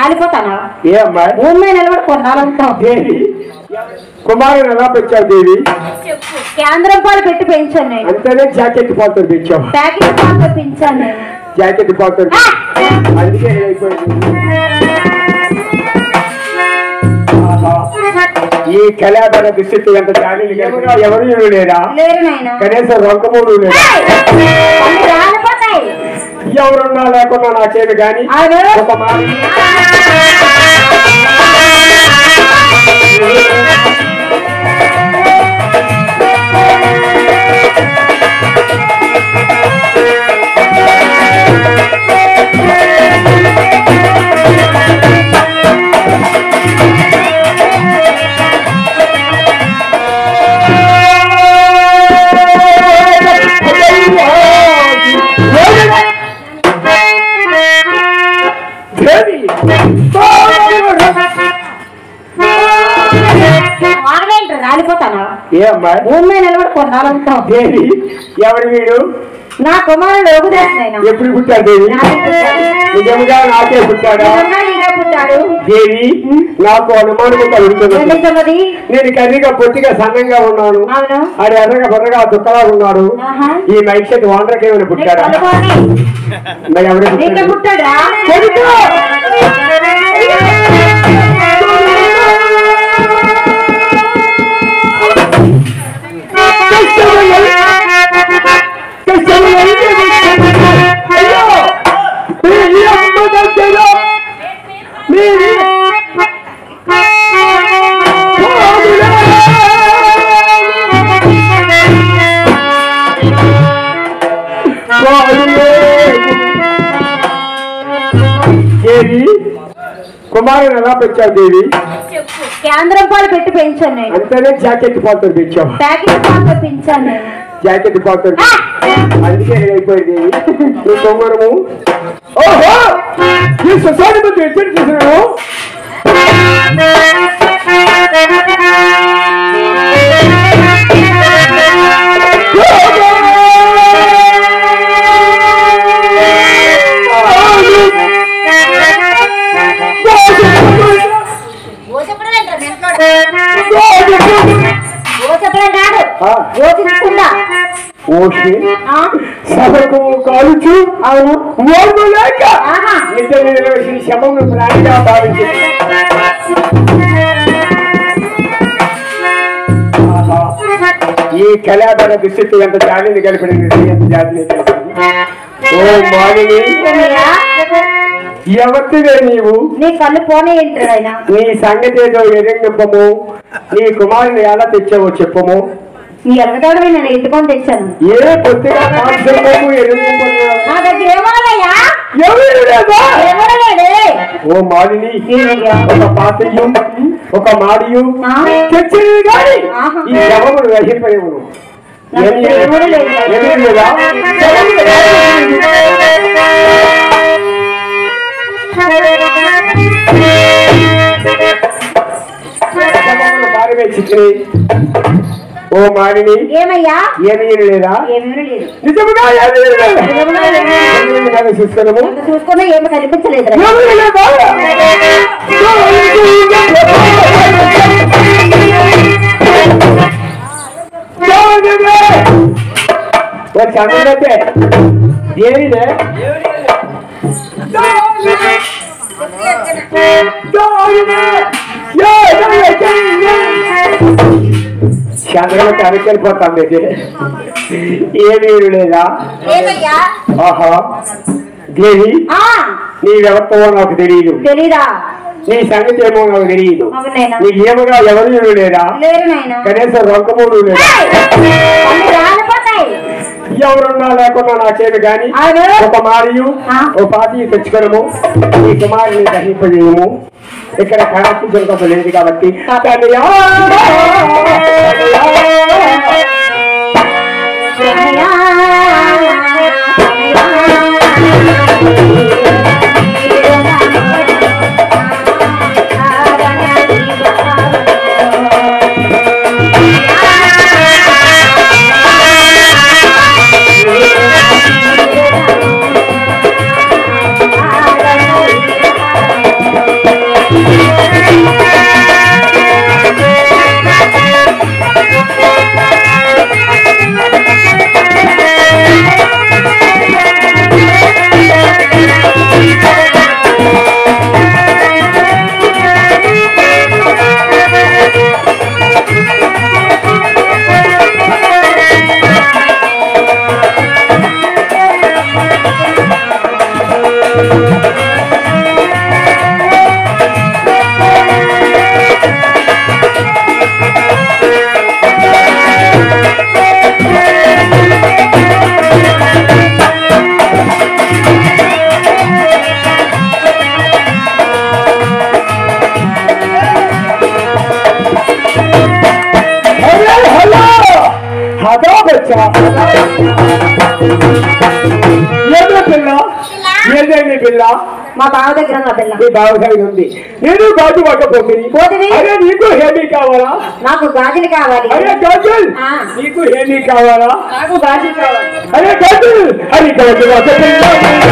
రాలిపోతానా ఏ అమ్మాయి భూమి మీద నిలబడి కొన్నాళ్ళంటావు దేవి కుమారుని ఎలా పెంచావు దేవి కేంద్రం పాలు పెట్టి పెంచాను నేను అంతేనే జాకెట్ పాలతో పెంచావు ప్యాకెట్ పాలు పెంచాను నేను జాకెట్ పాలతో ఆ! అందుకే ఇలా అయిపోయింది ఆహా. ఈ కళాధార దుస్థితి ఎంత జాలీలు కనుక ఎవరు లేరా లేరు నాయన కనీసం రొంకమూడు లేరా అన్ని రాలిపోతాయి ఎవరున్నా లేకున్నా నాకేమి కానీ అవును ఒక మాట దేవి ఆగలేంటారు రాలిపోతానా ఏ అమ్మాయి భూమి మీద నిలబడి కొన్నాళ్ళంటావు దేవి ఎవరు వీడు నా కుమారుడు యోగుదాసునైనా ఎప్పుడు పుట్టాడు దేవి నిజంగా నాకే పుట్టాడా నీగా పుట్టాడు దేవి నాకు అనుమానం కలుగుతున్నది ఎందుకున్నది నేను కర్రీగా పొట్టిగా సన్నంగా ఉన్నాను అవును ఆడు ఎర్రగా బొర్రగా దుక్కలా ఉన్నాడు ఆహా. ఈ మైక్షేట్ వాండర్కి ఏమైనా నీకు పుట్టాడా కలుగుని. మరి ఎవరు నీకే పుట్టాడు? పుట్టాడా కొడుకు! అయ్యో! మీ అమ్మ దగ్గర మీ దేవి కుమారుని ఎలా పెంచావు దేవి కేంద్రం పాలు పెట్టి పెంచాను నేను అంతేనే జాకెట్ పాలతో పెంచావు ప్యాకెట్ పాలు పెంచాను నేను జాకెట్ పాలతో అందుకే ఇలా అయిపోయింది నీ కుమారము ఓహో ఈ సొసైటీ మధ్య ఎక్కడ చేసినాను ఓసపడే కాదు ఆ. ఓసించుకుందా ఓకే ఆ? సభకు కాలుచు అవును ఓర్ము లేక ఆహా. నిజ నిర్వహించిన శమము ప్రాణిగా భావించింది ఆహా. ఈ కళాధర దుస్థితి ఎంత జాలిని కలిపినది ఎంత జాలిని కలిపింది ఓ మాలిని ఏమయ్యా? ఎవరివే నీవు నీ కళ్ళు పోనే ఏంటాడు ఆయన నీ సంగతి ఏదో ఎరింగప్పము నీ కుమారుని ఎలా తెచ్చావో చెప్పము నీ ఎరగదోడమే నేను ఎత్తుకొని తెచ్చాను ఏ కొద్దిగా మాంసము ఎరింగప్పము నా దగ్గర ఏమోలయ్యా ఎవరు లేదా ఎవడలేడే ఓ మాలిని ఏమయ్యా? ఒక పాత్రయు ఒక మాడియు ఆ? తెచ్చినవి గాని ఆహా. ఈ శవమును రహింపయమును నా దగ్గర ఎవడు లేదు. ఏమీ లేదా శవమును శవమును పారవేసింది ఓ మాడిని ఏమయ్యా ఏమీ లేదా ఏమీ లేదు నిజముగా ఏమీ లేదా నిజముగా ఏమీ లేదు. ఏమీ లేదా చూస్తున్నాము అంత చూసుకున్నా ఏమి కనిపించలేదు ఏమీ లేదా చంద్రతే దేనిదే చంద్రమతి అరకెళ్ళిపోతాం ఇది ఏమీ లేదా ఏమయ్యా ఆహా దేవి ఆ, నీవెవరితో నాకు తెలియదు తెలీదా నీ సంగతి ఏమో నాకు తెలియదు అవునైనా నీకు ఏమగా ఎవరు లేదా లేరు నాయన కనీసం రొంకమూడు లేదా అన్ని రాలిపోతాయి ఎవరున్నా లేకున్నా నాకేమి గాని అవును ఒక మారియు ఆ. ఓ పాతి తెచ్చుకోవడము ఈ కుమారుని దహింపజేయము ఇక్కడ కనెక్ట్ జరగదు లేదు కాబట్టి తనయా, తనయా. ఏమయ్యా? హలో హలో హలో బచ్చా ఏదో పిల్ల ఏదైంది పిల్ల మా బావ దగ్గర ఉన్న పిల్ల నీ బావగారి ఉంది నేను గాజు పట్టపోతుంది పోతివి? అరే నీకు హేమీ కావాలా నాకు గాజులు కావాలి అరే గాజుల్ ఆ. నీకు హేమీ కావాలా నాకు గాజులు కావాలి అరే గాజుల్ అది గాజు పట్టపిల్ల